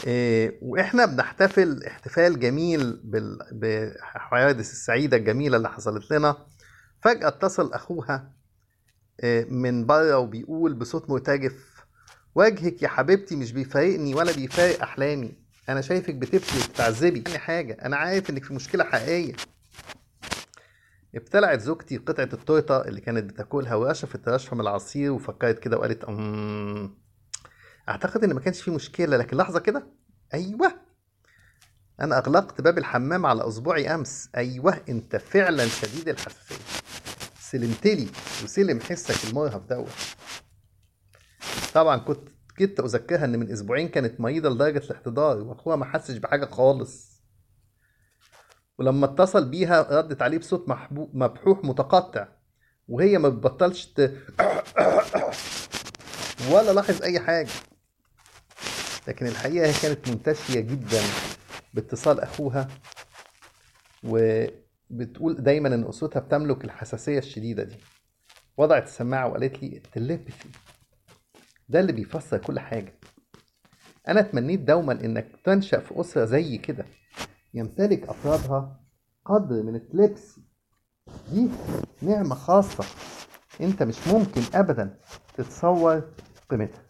إيه، واحنا بنحتفل احتفال جميل بال- بالحوادث السعيدة الجميلة اللي حصلت لنا فجأة اتصل أخوها إيه، من بره وبيقول بصوت مرتجف وجهك يا حبيبتي مش بيفارقني ولا بيفارق أحلامي أنا شايفك بتبكي وبتعذبي يعني حاجة أنا عارف إنك في مشكلة حقيقية ابتلعت زوجتي قطعة التورتة اللي كانت بتاكلها ورشفت رشفة من العصير وفكرت كده وقالت أمم أعتقد إن ما كانش في مشكلة لكن لحظة كده أيوه أنا أغلقت باب الحمام على أصبعي أمس أيوه أنت فعلا شديد الحساسية سلمتلي وسلم حسك المرهف دوت طبعا كنت كنت أذكرها إن من أسبوعين كانت مريضة لدرجة الاحتضار وأخوها ما حسش بحاجة خالص ولما اتصل بيها ردت عليه بصوت محبو- مبحوح متقطع وهي ما بتبطلش ت... ولا لاحظ أي حاجة لكن الحقيقة هي كانت منتشية جدا باتصال أخوها وبتقول دايما إن أسرتها بتملك الحساسية الشديدة دي وضعت السماعة وقالت لي التليبثي ده اللي بيفسر كل حاجة أنا تمنيت دوما إنك تنشأ في أسرة زي كده يمتلك أفرادها قدر من التليبسي دي نعمة خاصة أنت مش ممكن أبدا تتصور قيمتها